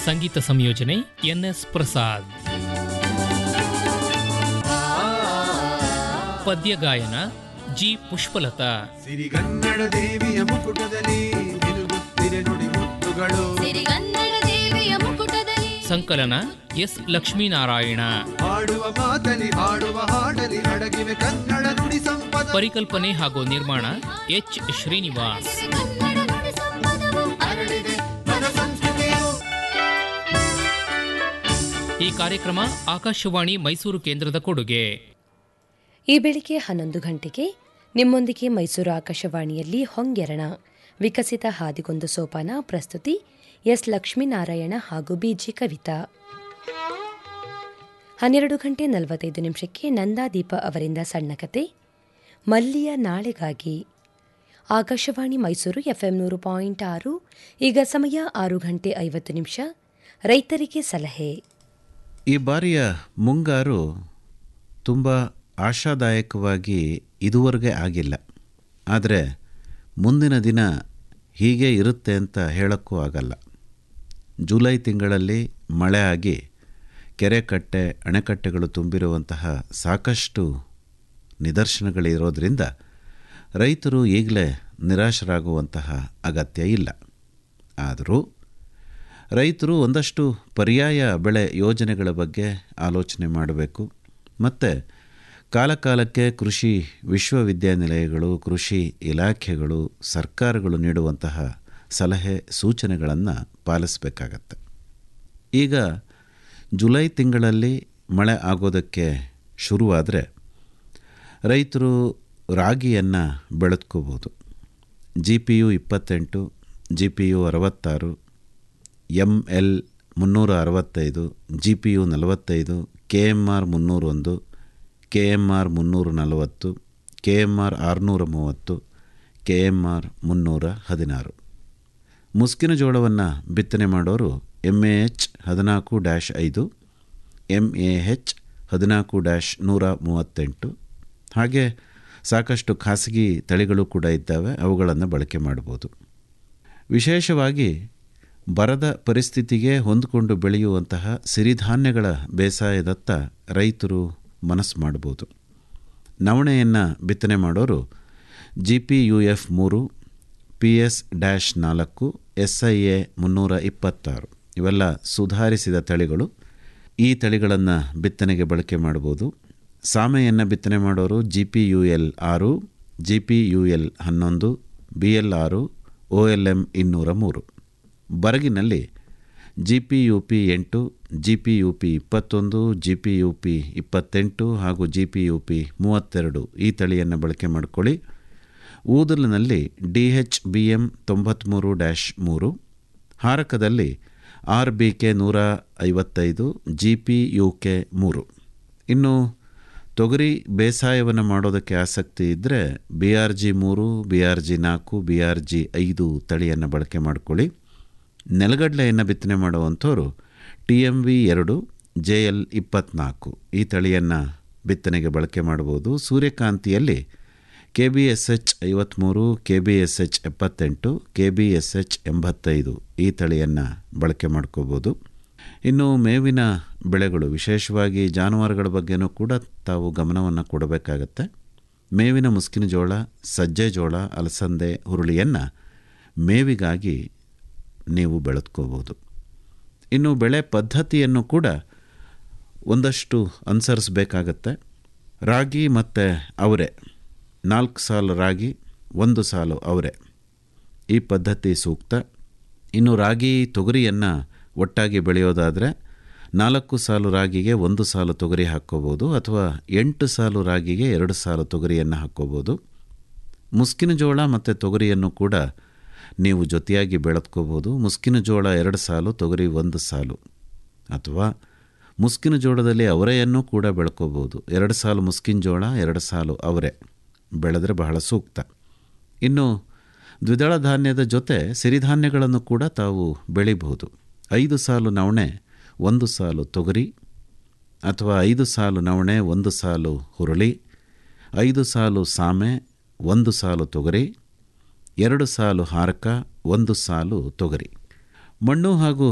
ಸಂಗೀತ ಸಂಯೋಜನೆ ಎನ್ಎಸ್ ಪ್ರಸಾದ್ ಪದ್ಯ ಗಾಯನ ಜಿ ಪುಷ್ಪಲತಾ ಸಿರಿಗನ್ನಡ ದೇವಿಯ ಮುಕುಟದಲ್ಲಿ ನಿಲುಗುತ್ತಿರೆ ನುಡಿ ಮುತ್ತುಗಳು ಸಿರಿಗನ್ನಡ ದೇವಿಯ ಮುಕುಟದಲ್ಲಿ ಸಂಕಲನ ಎಸ್ ಲಕ್ಷ್ಮೀನಾರಾಯಣ ಹಾಡುವ ಮಾತಲಿ ಹಾಡುವ ಹಾಡಲಿ ಅಡಗಿವೆ ಕನ್ನಡ ನುಡಿ ಸಂಪದ ಪರಿಕಲ್ಪನೆ ಹಾಗೂ ನಿರ್ಮಾಣ ಎಚ್ ಶ್ರೀನಿವಾಸ್ ಕನ್ನಡ ನುಡಿ ಸಂಪದವು ಹರಡಿದೆ ಪದ ಸಂಸ್ಕೃತಿಯು ಈ ಕಾರ್ಯಕ್ರಮ ಆಕಾಶವಾಣಿ ಮೈಸೂರು ಕೇಂದ್ರದ ಕೊಡುಗೆ ಈ ಬೆಳಿಗ್ಗೆ ಹನ್ನೊಂದು ಗಂಟೆಗೆ ನಿಮ್ಮೊಂದಿಗೆ ಮೈಸೂರು ಆಕಾಶವಾಣಿಯಲ್ಲಿ ಹೊಂಗೆರಣ ವಿಕಸಿತ ಹಾದಿಗೊಂದು ಸೋಪಾನ ಪ್ರಸ್ತುತಿ ಎಸ್ ಲಕ್ಷ್ಮೀನಾರಾಯಣ ಹಾಗೂ ಬಿಜಿ ಕವಿತಾ ಹನ್ನೆರಡು ಗಂಟೆ ನಲವತ್ತೈದು ನಿಮಿಷಕ್ಕೆ ನಂದಾದೀಪ ಅವರಿಂದ ಸಣ್ಣ ಕತೆ ಮಲ್ಲಿಯ ನಾಳೆಗಾಗಿ ಆಕಾಶವಾಣಿ ಮೈಸೂರು ಎಫ್ಎಂ ನೂರು ಪಾಯಿಂಟ್ ಆರು ಈಗ ಸಮಯ ಆರು ಗಂಟೆ ಐವತ್ತು ನಿಮಿಷ ರೈತರಿಗೆ ಸಲಹೆ ಈ ಬಾರಿಯ ಮುಂಗಾರು ತುಂಬ ಆಶಾದಾಯಕವಾಗಿ ಇದುವರೆಗೆ ಆಗಿಲ್ಲ ಆದರೆ ಮುಂದಿನ ದಿನ ಹೀಗೆ ಇರುತ್ತೆ ಅಂತ ಹೇಳೋಕ್ಕೂ ಆಗಲ್ಲ ಜುಲೈ ತಿಂಗಳಲ್ಲಿ ಮಳೆ ಆಗಿ ಕೆರೆ ಕಟ್ಟೆ ಅಣೆಕಟ್ಟೆಗಳು ತುಂಬಿರುವಂತಹ ಸಾಕಷ್ಟು ನಿದರ್ಶನಗಳಿರೋದ್ರಿಂದ ರೈತರು ಈಗಲೇ ನಿರಾಶರಾಗುವಂತಹ ಅಗತ್ಯ ಇಲ್ಲ ಆದರೂ ರೈತರು ಒಂದಷ್ಟು ಪರ್ಯಾಯ ಬೆಳೆ ಯೋಜನೆಗಳ ಬಗ್ಗೆ ಆಲೋಚನೆ ಮಾಡಬೇಕು ಮತ್ತು ಕಾಲಕಾಲಕ್ಕೆ ಕೃಷಿ ವಿಶ್ವವಿದ್ಯಾನಿಲಯಗಳು ಕೃಷಿ ಇಲಾಖೆಗಳು ಸರ್ಕಾರಗಳು ನೀಡುವಂತಹ ಸಲಹೆ ಸೂಚನೆಗಳನ್ನು ಪಾಲಿಸಬೇಕಾಗತ್ತೆ ಈಗ ಜುಲೈ ತಿಂಗಳಲ್ಲಿ ಮಳೆ ಆಗೋದಕ್ಕೆ ಶುರುವಾದರೆ ರೈತರು ರಾಗಿಯನ್ನು ಬೆಳೆದ್ಕೋಬೋದು ಜಿ ಪಿ ಯು ಇಪ್ಪತ್ತೆಂಟು ಜಿ ಪಿ ಯು ಅರವತ್ತಾರು ಎಮ್ ಎಲ್ ಮುನ್ನೂರ ಅರವತ್ತೈದು ಜಿ ಪಿ ಯು ನಲವತ್ತೈದು ಕೆ ಎಮ್ ಆರ್ ಮುನ್ನೂರೊಂದು ಕೆ ಎಮ್ ಆರ್ ಮುನ್ನೂರ ನಲವತ್ತು ಕೆ ಎಮ್ ಆರ್ ಆರುನೂರ ಮೂವತ್ತು ಕೆ ಎಮ್ ಆರ್ ಮುನ್ನೂರ ಹದಿನಾರು ಮುಸ್ಕಿನ ಜೋಳವನ್ನು ಬಿತ್ತನೆ ಮಾಡೋರು ಎಮ್ ಎ ಎಚ್ ಹದಿನಾಲ್ಕು ಡ್ಯಾಶ್ ಐದು ಎಮ್ ಎ ಹೆಚ್ ಹದಿನಾಲ್ಕು ಡ್ಯಾಶ್ ನೂರ ಮೂವತ್ತೆಂಟು ಹಾಗೆ ಸಾಕಷ್ಟು ಖಾಸಗಿ ತಳಿಗಳು ಕೂಡ ಇದ್ದಾವೆ ಅವುಗಳನ್ನು ಬಳಕೆ ಮಾಡ್ಬೋದು ವಿಶೇಷವಾಗಿ ಬರದ ಪರಿಸ್ಥಿತಿಗೆ ಹೊಂದಿಕೊಂಡು ಬೆಳೆಯುವಂತಹ ಸಿರಿಧಾನ್ಯಗಳ ಬೇಸಾಯದತ್ತ ರೈತರು ಮನಸ್ಸು ಮಾಡ್ಬೋದು ನವಣೆಯನ್ನು ಬಿತ್ತನೆ ಮಾಡೋರು ಜಿ ಪಿ ಯು ಎಫ್ ಮೂರು ಪಿ ಎಸ್ ಡ್ಯಾಶ್ ನಾಲ್ಕು ಎಸ್ ಐ ಎ ಮುನ್ನೂರ ಇಪ್ಪತ್ತಾರು ಇವೆಲ್ಲ ಸುಧಾರಿಸಿದ ತಳಿಗಳು ಈ ತಳಿಗಳನ್ನು ಬಿತ್ತನೆಗೆ ಬಳಕೆ ಮಾಡ್ಬೋದು ಸಾಮೆಯನ್ನು ಬಿತ್ತನೆ ಮಾಡೋರು ಜಿ ಪಿ ಯು ಎಲ್ ಆರು ಜಿ ಪಿ ಯು ಎಲ್ ಹನ್ನೊಂದು ಬಿ ಎಲ್ ಆರು ಒ ಎಲ್ ಎಮ್ ಇನ್ನೂರ ಮೂರು ಬರಗಿನಲ್ಲಿ ಜಿ ಪಿ ಯು ಪಿ ಎಂಟು ಜಿ ಪಿ ಯು ಪಿ ಇಪ್ಪತ್ತೊಂದು ಜಿ ಪಿ ಯು ಪಿ ಇಪ್ಪತ್ತೆಂಟು ಹಾಗೂ ಜಿ ಪಿ ಯು ಪಿ ಮೂವತ್ತೆರಡು ಈ ತಳಿಯನ್ನು ಬಳಕೆ ಮಾಡಿಕೊಳ್ಳಿ ಊದಲಿನಲ್ಲಿ ಡಿ ಎಚ್ ಬಿ ಎಮ್ ತೊಂಬತ್ತ್ಮೂರು ಡ್ಯಾಶ್ ಮೂರು ಹಾರಕದಲ್ಲಿ ಆರ್ ಬಿ ಕೆ ನೂರ ಐವತ್ತೈದು ಜಿ ಪಿ ಯು ಕೆ ಮೂರು ಇನ್ನು ತೊಗರಿ ಬೇಸಾಯವನ್ನು ಮಾಡೋದಕ್ಕೆ ಆಸಕ್ತಿ ಇದ್ದರೆ ಬಿ ಆರ್ ಜಿ ಮೂರು ಬಿ ಆರ್ ಜಿ ನಾಲ್ಕು ಬಿ ಆರ್ ಜಿ ಐದು ತಳಿಯನ್ನು ಬಳಕೆ ಮಾಡಿಕೊಳ್ಳಿ ನೆಲಗಡಲೆಯನ್ನು ಬಿತ್ತನೆ ಮಾಡುವಂಥವ್ರು ಟಿ ಎಮ್ ವಿ ಎರಡು ಜೆ ಎಲ್ ಇಪ್ಪತ್ತ್ನಾಲ್ಕು ಈ ತಳಿಯನ್ನು ಬಿತ್ತನೆಗೆ ಬಳಕೆ ಮಾಡ್ಬೋದು ಸೂರ್ಯಕಾಂತಿಯಲ್ಲಿ ಕೆ ಬಿ ಎಸ್ ಎಚ್ ಐವತ್ತ್ಮೂರು ಕೆ ಬಿ ಎಸ್ ಎಚ್ ಎಪ್ಪತ್ತೆಂಟು ಕೆ ಬಿ ಎಸ್ ಎಚ್ ಎಂಬತ್ತೈದು ಈ ತಳಿಯನ್ನು ಬಳಕೆ ಮಾಡ್ಕೋಬೋದು ಇನ್ನು ಮೇವಿನ ಬೆಳೆಗಳು ವಿಶೇಷವಾಗಿ ಜಾನುವಾರುಗಳ ಬಗ್ಗೆನೂ ಕೂಡ ತಾವು ಗಮನವನ್ನು ಕೊಡಬೇಕಾಗತ್ತೆ ಮೇವಿನ ಮುಸ್ಕಿನ ಜೋಳ ಸಜ್ಜೆ ಜೋಳ ಅಲಸಂದೆ ಹುರುಳಿಯನ್ನು ಮೇವಿಗಾಗಿ ನೀವು ಬೆಳೆದ್ಕೋಬೋದು ಇನ್ನು ಬೆಳೆ ಪದ್ಧತಿಯನ್ನು ಕೂಡ ಒಂದಷ್ಟು ಅನುಸರಿಸಬೇಕಾಗತ್ತೆ ರಾಗಿ ಮತ್ತು ಅವರೆ ನಾಲ್ಕು ಸಾಲು ರಾಗಿ ಒಂದು ಸಾಲು ಅವರೆ ಈ ಪದ್ಧತಿ ಸೂಕ್ತ ಇನ್ನು ರಾಗಿ ತೊಗರಿಯನ್ನು ಒಟ್ಟಾಗಿ ಬೆಳೆಯೋದಾದರೆ ನಾಲ್ಕು ಸಾಲು ರಾಗಿಗೆ ಒಂದು ಸಾಲು ತೊಗರಿ ಹಾಕ್ಕೋಬೋದು ಅಥವಾ ಎಂಟು ಸಾಲು ರಾಗಿಗೆ ಎರಡು ಸಾಲು ತೊಗರಿಯನ್ನು ಹಾಕ್ಕೋಬೋದು ಮುಸ್ಕಿನ ಜೋಳ ಮತ್ತು ತೊಗರಿಯನ್ನು ಕೂಡ ನೀವು ಜೊತೆಯಾಗಿ ಬೆಳೆದ್ಕೋಬೋದು ಮುಸ್ಕಿನ ಜೋಳ ಎರಡು ಸಾಲು ತೊಗರಿ ಒಂದು ಸಾಲು ಅಥವಾ ಮುಸ್ಕಿನ ಜೋಳದಲ್ಲಿ ಅವರೆಯನ್ನು ಕೂಡ ಬೆಳ್ಕೋಬೋದು ಎರಡು ಸಾಲು ಮುಸ್ಕಿನ ಜೋಳ ಎರಡು ಸಾಲು ಅವರೆ ಬೆಳೆದ್ರೆ ಬಹಳ ಸೂಕ್ತ ಇನ್ನು ದ್ವಿದಳ ಧಾನ್ಯದ ಜೊತೆ ಸಿರಿಧಾನ್ಯಗಳನ್ನು ಕೂಡ ತಾವು ಬೆಳಿಬಹುದು ಐದು ಸಾಲು ನವಣೆ ಒಂದು ಸಾಲು ತೊಗರಿ ಅಥವಾ ಐದು ಸಾಲು ನವಣೆ ಒಂದು ಸಾಲು ಹುರುಳಿ ಐದು ಸಾಲು ಸಾಮೆ ಒಂದು ಸಾಲು ತೊಗರಿ ಎರಡು ಸಾಲು ಹಾರಕ ಒಂದು ಸಾಲು ತೊಗರಿ ಮಣ್ಣು ಹಾಗೂ